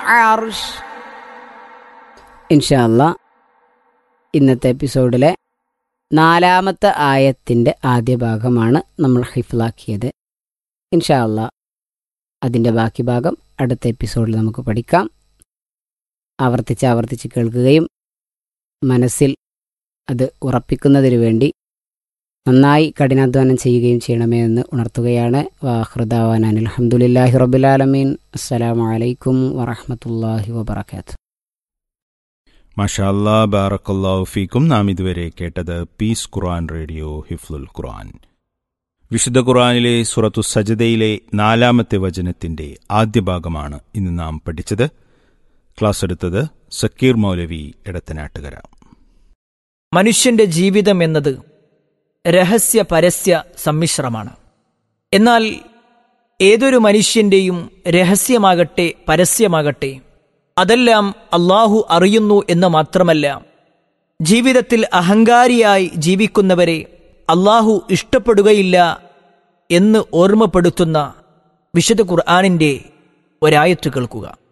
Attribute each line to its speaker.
Speaker 1: العرش
Speaker 2: ഇൻഷാല്ല ഇന്നത്തെ എപ്പിസോഡിലെ നാലാമത്തെ ആയത്തിൻ്റെ ആദ്യ ഭാഗമാണ് നമ്മൾ ഹിഫ്ലാക്കിയത് ഇൻഷാല്ല അതിൻ്റെ ബാക്കി ഭാഗം അടുത്ത എപ്പിസോഡിൽ നമുക്ക് പഠിക്കാം ആവർത്തിച്ച് ആവർത്തിച്ച് കേൾക്കുകയും മനസ്സിൽ അത് ഉറപ്പിക്കുന്നതിനു വേണ്ടി നന്നായി കഠിനാധ്വാനം ചെയ്യുകയും ചെയ്യണമേ എന്ന് ഉണർത്തുകയാണ് വാഹൃദാവാൻ അനിൽഹമുല്ലാഹി റബുലാലമീൻ അസ്സലാമലൈക്കും വറഹമത്തല്ലാഹി വബർക്കാത്തു
Speaker 3: മഷാല്ലാ ബാറക്കല്ലാഹു ഫീക്കും നാം ഇതുവരെ കേട്ടത് പീസ് ഖുർആൻ റേഡിയോ ഹിഫ്ലുൽ ഖുർആൻ വിശുദ്ധ ഖുർആനിലെ സുറത്തു സജദയിലെ നാലാമത്തെ വചനത്തിന്റെ ആദ്യ ഭാഗമാണ് ഇന്ന് നാം പഠിച്ചത് ക്ലാസ് എടുത്തത് സക്കീർ മൗലവി എടത്തനാട്ടുകര
Speaker 4: മനുഷ്യന്റെ ജീവിതം എന്നത് രഹസ്യ പരസ്യ സമ്മിശ്രമാണ് എന്നാൽ ഏതൊരു മനുഷ്യന്റെയും രഹസ്യമാകട്ടെ പരസ്യമാകട്ടെ അതെല്ലാം അള്ളാഹു അറിയുന്നു എന്ന് മാത്രമല്ല ജീവിതത്തിൽ അഹങ്കാരിയായി ജീവിക്കുന്നവരെ അള്ളാഹു ഇഷ്ടപ്പെടുകയില്ല എന്ന് ഓർമ്മപ്പെടുത്തുന്ന വിശുദ്ധ ഖുർആാനിന്റെ ഒരായത്ത് കേൾക്കുക